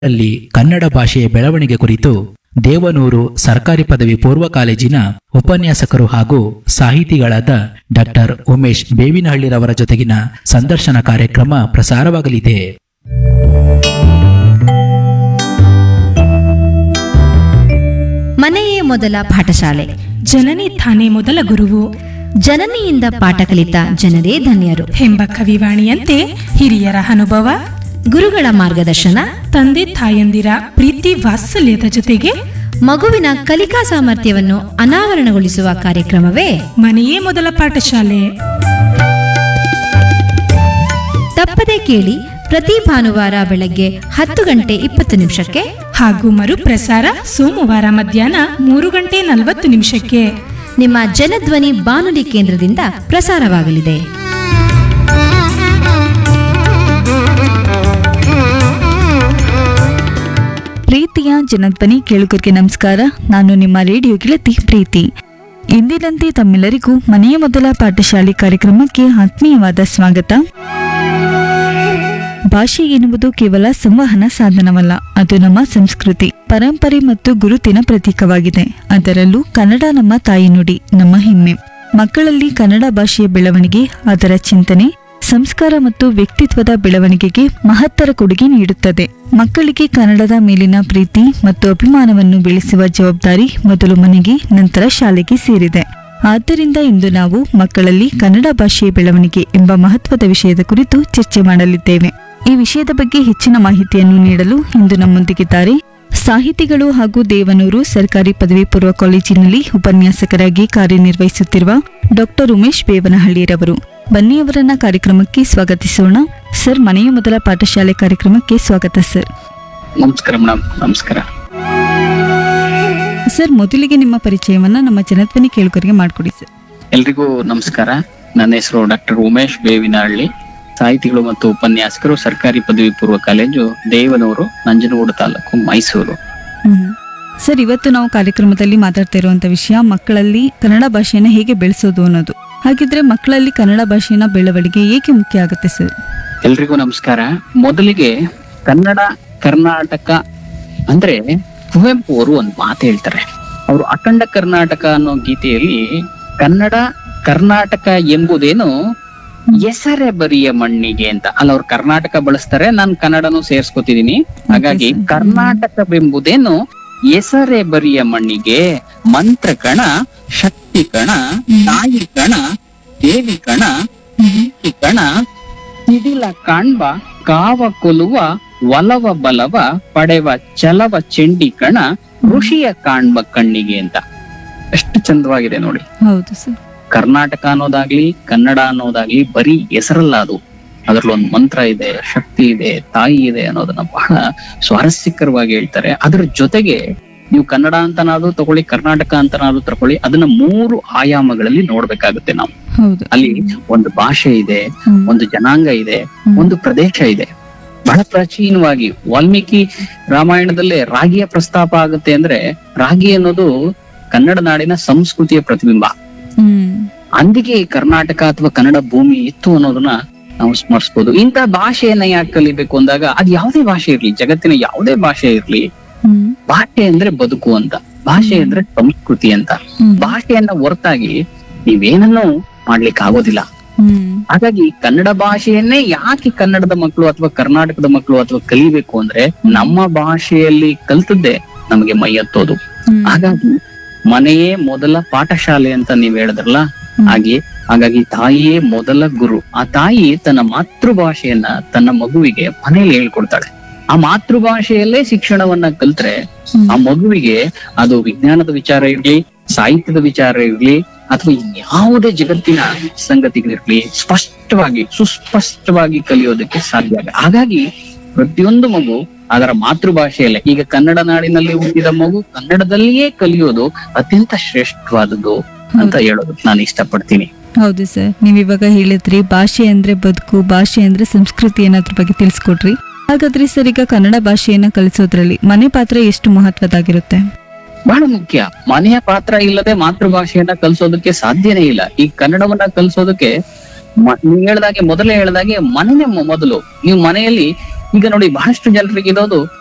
ಅಲ್ಲಿ ಕನ್ನಡ ಭಾಷೆಯ ಬೆಳವಣಿಗೆ ಕುರಿತು ದೇವನೂರು ಸರ್ಕಾರಿ ಪದವಿ ಪೂರ್ವ ಕಾಲೇಜಿನ ಉಪನ್ಯಾಸಕರು ಹಾಗೂ ಸಾಹಿತಿಗಳಾದ ಡಾಕ್ಟರ್ ಉಮೇಶ್ ಬೇವಿನಹಳ್ಳಿರವರ ಜೊತೆಗಿನ ಸಂದರ್ಶನ ಕಾರ್ಯಕ್ರಮ ಪ್ರಸಾರವಾಗಲಿದೆ ಮನೆಯೇ ಮೊದಲ ಪಾಠಶಾಲೆ ಜನನಿ ತಾನೇ ಮೊದಲ ಗುರುವು ಜನನಿಯಿಂದ ಪಾಠ ಕಲಿತ ಜನರೇ ಧನ್ಯರು ಎಂಬ ಕವಿವಾಣಿಯಂತೆ ಹಿರಿಯರ ಅನುಭವ ಗುರುಗಳ ಮಾರ್ಗದರ್ಶನ ತಂದೆ ತಾಯಂದಿರ ಪ್ರೀತಿ ವಾತ್ಸಲ್ಯದ ಜೊತೆಗೆ ಮಗುವಿನ ಕಲಿಕಾ ಸಾಮರ್ಥ್ಯವನ್ನು ಅನಾವರಣಗೊಳಿಸುವ ಕಾರ್ಯಕ್ರಮವೇ ಮನೆಯೇ ಮೊದಲ ಪಾಠಶಾಲೆ ತಪ್ಪದೆ ಕೇಳಿ ಪ್ರತಿ ಭಾನುವಾರ ಬೆಳಗ್ಗೆ ಹತ್ತು ಗಂಟೆ ಇಪ್ಪತ್ತು ನಿಮಿಷಕ್ಕೆ ಹಾಗೂ ಮರುಪ್ರಸಾರ ಸೋಮವಾರ ಮಧ್ಯಾಹ್ನ ಮೂರು ಗಂಟೆ ನಲವತ್ತು ನಿಮಿಷಕ್ಕೆ ನಿಮ್ಮ ಜನಧ್ವನಿ ಬಾನುಲಿ ಕೇಂದ್ರದಿಂದ ಪ್ರಸಾರವಾಗಲಿದೆ ಪ್ರೀತಿಯ ಜನಧ್ವನಿ ಕೇಳುಗರಿಗೆ ನಮಸ್ಕಾರ ನಾನು ನಿಮ್ಮ ರೇಡಿಯೋ ಗೆಳತಿ ಪ್ರೀತಿ ಇಂದಿನಂತೆ ತಮ್ಮೆಲ್ಲರಿಗೂ ಮನೆಯ ಮೊದಲ ಪಾಠಶಾಲೆ ಕಾರ್ಯಕ್ರಮಕ್ಕೆ ಆತ್ಮೀಯವಾದ ಸ್ವಾಗತ ಭಾಷೆ ಎನ್ನುವುದು ಕೇವಲ ಸಂವಹನ ಸಾಧನವಲ್ಲ ಅದು ನಮ್ಮ ಸಂಸ್ಕೃತಿ ಪರಂಪರೆ ಮತ್ತು ಗುರುತಿನ ಪ್ರತೀಕವಾಗಿದೆ ಅದರಲ್ಲೂ ಕನ್ನಡ ನಮ್ಮ ತಾಯಿ ನುಡಿ ನಮ್ಮ ಹೆಮ್ಮೆ ಮಕ್ಕಳಲ್ಲಿ ಕನ್ನಡ ಭಾಷೆಯ ಬೆಳವಣಿಗೆ ಅದರ ಚಿಂತನೆ ಸಂಸ್ಕಾರ ಮತ್ತು ವ್ಯಕ್ತಿತ್ವದ ಬೆಳವಣಿಗೆಗೆ ಮಹತ್ತರ ಕೊಡುಗೆ ನೀಡುತ್ತದೆ ಮಕ್ಕಳಿಗೆ ಕನ್ನಡದ ಮೇಲಿನ ಪ್ರೀತಿ ಮತ್ತು ಅಭಿಮಾನವನ್ನು ಬೆಳೆಸುವ ಜವಾಬ್ದಾರಿ ಮೊದಲು ಮನೆಗೆ ನಂತರ ಶಾಲೆಗೆ ಸೇರಿದೆ ಆದ್ದರಿಂದ ಇಂದು ನಾವು ಮಕ್ಕಳಲ್ಲಿ ಕನ್ನಡ ಭಾಷೆಯ ಬೆಳವಣಿಗೆ ಎಂಬ ಮಹತ್ವದ ವಿಷಯದ ಕುರಿತು ಚರ್ಚೆ ಮಾಡಲಿದ್ದೇವೆ ಈ ವಿಷಯದ ಬಗ್ಗೆ ಹೆಚ್ಚಿನ ಮಾಹಿತಿಯನ್ನು ನೀಡಲು ಇಂದು ನಮ್ಮೊಂದಿಗಿದ್ದಾರೆ ಸಾಹಿತಿಗಳು ಹಾಗೂ ದೇವನೂರು ಸರ್ಕಾರಿ ಪದವಿ ಪೂರ್ವ ಕಾಲೇಜಿನಲ್ಲಿ ಉಪನ್ಯಾಸಕರಾಗಿ ಕಾರ್ಯನಿರ್ವಹಿಸುತ್ತಿರುವ ಡಾಕ್ಟರ್ ಉಮೇಶ್ ಬೇವನಹಳ್ಳಿರವರು ಬನ್ನಿ ಅವರನ್ನ ಕಾರ್ಯಕ್ರಮಕ್ಕೆ ಸ್ವಾಗತಿಸೋಣ ಸರ್ ಮನೆಯ ಮೊದಲ ಪಾಠಶಾಲೆ ಕಾರ್ಯಕ್ರಮಕ್ಕೆ ಸ್ವಾಗತ ಸರ್ ನಮಸ್ಕಾರ ಮೇಡಮ್ ನಮಸ್ಕಾರ ಸರ್ ಮೊದಲಿಗೆ ನಿಮ್ಮ ಪರಿಚಯವನ್ನ ನಮ್ಮ ಜನಧ್ವನಿ ಕೇಳುಗರಿಗೆ ಮಾಡಿಕೊಡಿ ಸರ್ ಎಲ್ರಿಗೂ ನಮಸ್ಕಾರ ನನ್ನ ಹೆಸರು ಡಾಕ್ಟರ್ ಉಮೇಶ್ ಬೇವಿನಹಳ್ಳಿ ಸಾಹಿತಿಗಳು ಮತ್ತು ಉಪನ್ಯಾಸಕರು ಸರ್ಕಾರಿ ಪದವಿ ಪೂರ್ವ ಕಾಲೇಜು ದೇವನೂರು ನಂಜನಗೂಡು ತಾಲೂಕು ಮೈಸೂರು ಹ್ಮ್. ಸರ್ ಇವತ್ತು ನಾವು ಕಾರ್ಯಕ್ರಮದಲ್ಲಿ ಮಾತಾಡ್ತಾ ಇರುವಂತ ವಿಷಯ ಮಕ್ಕಳಲ್ಲಿ ಕನ್ನಡ ಭಾಷೆಯನ್ನ ಹೇಗೆ ಬೆಳೆಸೋದು ಅನ್ನೋದು ಹಾಗಿದ್ರೆ ಮಕ್ಕಳಲ್ಲಿ ಕನ್ನಡ ಭಾಷೆಯ ಬೆಳವಣಿಗೆ ಏಕೆ ಮುಖ್ಯ ಆಗುತ್ತೆ ಸರ್ ಎಲ್ರಿಗೂ ನಮಸ್ಕಾರ ಮೊದಲಿಗೆ ಕನ್ನಡ ಕರ್ನಾಟಕ ಅಂದ್ರೆ ಕುವೆಂಪು ಅವರು ಒಂದು ಮಾತು ಹೇಳ್ತಾರೆ ಅವರು ಅಖಂಡ ಕರ್ನಾಟಕ ಅನ್ನೋ ಗೀತೆಯಲ್ಲಿ ಕನ್ನಡ ಕರ್ನಾಟಕ ಎಂಬುದೇನು ಹೆಸರೇ ಬರಿಯ ಮಣ್ಣಿಗೆ ಅಂತ ಅಲ್ಲ ಅವ್ರು ಕರ್ನಾಟಕ ಬಳಸ್ತಾರೆ ನಾನು ಕನ್ನಡನು ಸೇರ್ಸ್ಕೊತಿದೀನಿ ಹಾಗಾಗಿ sir. ಕರ್ನಾಟಕವೆಂಬುದೇನು ಹೆಸರೇ ಬರಿಯ ಮಣ್ಣಿಗೆ ಮಂತ್ರ ಕಣ ಶಕ್ತಿ ಕಣ ತಾಯಿ ಕಣ ದೇವಿ ಕಣ ಕೀರ್ತಿ ಕಣ ಸಿಡಿಲ ಕಾಣ್ಬ ಕಾವ ಕೊಲುವ ಒಲವ ಬಲವ ಪಡೆವ ಚಲವ ಚೆಂಡಿ ಕಣ ಋಷಿಯ ಕಾಣ್ಬ ಕಣ್ಣಿಗೆ ಅಂತ ಎಷ್ಟು ಚಂದವಾಗಿದೆ ನೋಡಿ ಹೌದು ಸರ್ ಕರ್ನಾಟಕ ಅನ್ನೋದಾಗ್ಲಿ ಕನ್ನಡ ಅನ್ನೋದಾಗ್ಲಿ ಬರೀ ಹೆಸರಲ್ಲ ಅದು ಅದ್ರಲ್ಲಿ ಒಂದು ಮಂತ್ರ ಇದೆ ಶಕ್ತಿ ಇದೆ ತಾಯಿ ಇದೆ ಅನ್ನೋದನ್ನ ಬಹಳ ಸ್ವಾರಸ್ಯಕರವಾಗಿ ಹೇಳ್ತಾರೆ ಅದ್ರ ಜೊತೆಗೆ ನೀವು ಕನ್ನಡ ಅಂತನಾದ್ರೂ ತಗೊಳ್ಳಿ ಕರ್ನಾಟಕ ಅಂತನಾದ್ರೂ ತಗೊಳ್ಳಿ ಅದನ್ನ ಮೂರು ಆಯಾಮಗಳಲ್ಲಿ ನೋಡ್ಬೇಕಾಗುತ್ತೆ ನಾವು ಹೌದು ಅಲ್ಲಿ ಒಂದು ಭಾಷೆ ಇದೆ ಹ್ಮ್. ಒಂದು ಜನಾಂಗ ಇದೆ ಹ್ಮ್. ಒಂದು ಪ್ರದೇಶ ಇದೆ ಬಹಳ ಪ್ರಾಚೀನವಾಗಿ ವಾಲ್ಮೀಕಿ ರಾಮಾಯಣದಲ್ಲೇ ರಾಗಿಯ ಪ್ರಸ್ತಾಪ ಆಗುತ್ತೆ ಅಂದ್ರೆ ರಾಗಿ ಅನ್ನೋದು ಕನ್ನಡ ನಾಡಿನ ಸಂಸ್ಕೃತಿಯ ಪ್ರತಿಬಿಂಬ ಹ್ಮ್ ಅಂದಿಗೆ ಈ ಕರ್ನಾಟಕ ಅಥವಾ ಕನ್ನಡ ಭೂಮಿ ಇತ್ತು ಅನ್ನೋದನ್ನ ನಾವು ಸ್ಮರಿಸಬಹುದು ಇಂಥ ಭಾಷೆಯನ್ನ ಯಾಕೆ ಕಲಿಬೇಕು ಅಂದಾಗ ಅದ್ ಯಾವುದೇ ಭಾಷೆ ಇರ್ಲಿ ಜಗತ್ತಿನ ಯಾವುದೇ ಭಾಷೆ ಇರ್ಲಿ ಹ್ಮ್ ಭಾಷೆ ಅಂದ್ರೆ ಬದುಕು ಅಂತ ಭಾಷೆ ಅಂದ್ರೆ ಸಂಸ್ಕೃತಿ ಅಂತ ಹ್ಮ್. ಭಾಷೆಯನ್ನ ಹೊರತಾಗಿ ನೀವೇನನ್ನೂ ಮಾಡ್ಲಿಕ್ಕೆ ಆಗೋದಿಲ್ಲ ಹ್ಮ್ ಹಾಗಾಗಿ ಕನ್ನಡ ಭಾಷೆಯನ್ನೇ ಯಾಕೆ ಕನ್ನಡದ ಮಕ್ಕಳು ಅಥವಾ ಕರ್ನಾಟಕದ ಮಕ್ಕಳು ಅಥವಾ ಕಲಿಬೇಕು ಅಂದ್ರೆ ನಮ್ಮ ಭಾಷೆಯಲ್ಲಿ ಕಲ್ತದ್ದೇ ನಮಗೆ ಮೈ ಹತ್ತೋದು ಹ್ಮ್. ಹಾಗಾಗಿ ಮನೆಯೇ ಮೊದಲ ಪಾಠಶಾಲೆ ಅಂತ ನೀವ್ ಹೇಳಿದ್ರಲ್ಲ ಹಾಗೆ ಹಾಗಾಗಿ ತಾಯಿಯೇ ಮೊದಲ ಗುರು ಆ ತಾಯಿ ತನ್ನ ಮಾತೃಭಾಷೆಯನ್ನ ತನ್ನ ಮಗುವಿಗೆ ಮನೆಯಲ್ಲಿ ಹೇಳ್ಕೊಡ್ತಾಳೆ ಆ ಮಾತೃಭಾಷೆಯಲ್ಲೇ ಶಿಕ್ಷಣವನ್ನ ಕಲ್ತ್ರೆ ಹ್ಮ್. ಆ ಮಗುವಿಗೆ ಅದು ವಿಜ್ಞಾನದ ವಿಚಾರ ಇರ್ಲಿ ಸಾಹಿತ್ಯದ ವಿಚಾರ ಇರ್ಲಿ ಅಥವಾ ಯಾವುದೇ ಜಗತ್ತಿನ ಸಂಗತಿಗಳಿರ್ಲಿ ಸ್ಪಷ್ಟವಾಗಿ ಸುಸ್ಪಷ್ಟವಾಗಿ ಕಲಿಯೋದಕ್ಕೆ ಸಾಧ್ಯ ಆಗ ಹಾಗಾಗಿ ಪ್ರತಿಯೊಂದು ಮಗು ಅದರ ಮಾತೃಭಾಷೆಯಲ್ಲೇ ಈಗ ಕನ್ನಡ ನಾಡಿನಲ್ಲಿ ಹುಟ್ಟಿದ ಮಗು ಕನ್ನಡದಲ್ಲಿಯೇ ಕಲಿಯೋದು ಅತ್ಯಂತ ಶ್ರೇಷ್ಠವಾದದ್ದು ಅಂತ ಹೇಳೋದಕ್ಕೆ ನಾನು ಇಷ್ಟಪಡ್ತೀನಿ ಹೌದು ಸರ್ ನೀವ್ ಇವಾಗ ಹೇಳಿದ್ರಿ ಭಾಷೆ ಅಂದ್ರೆ ಬದುಕು ಭಾಷೆ ಅಂದ್ರೆ ಸಂಸ್ಕೃತಿ ಅನ್ನೋದ್ರ ಬಗ್ಗೆ ತಿಳಿಸ್ಕೊಟ್ರಿ ಹಾಗಾದ್ರೆ ಸರ್ ಈಗ ಕನ್ನಡ ಭಾಷೆಯನ್ನ ಕಲಿಸೋದ್ರಲ್ಲಿ ಮನೆ ಪಾತ್ರ ಎಷ್ಟು ಮಹತ್ವದಾಗಿರುತ್ತೆ ಬಹಳ ಮುಖ್ಯ ಮನೆಯ ಪಾತ್ರ ಇಲ್ಲದೆ ಮಾತೃಭಾಷೆಯನ್ನ ಕಲಿಸೋದಕ್ಕೆ ಸಾಧ್ಯನೇ ಇಲ್ಲ ಈ ಕನ್ನಡವನ್ನ ಕಲಿಸೋದಕ್ಕೆ ಮ- ನೀವ್ ಹೇಳ್ದಾಗೆ ಮೊದಲೇ ಹೇಳ್ದಾಗೆ ಮನೆನೇ ಮೊ- ಮೊದಲು ನೀವು ಮನೆಯಲ್ಲಿ ಈಗ ನೋಡಿ ಬಹಳಷ್ಟು ಜನರಿಗೆ ಇರೋದು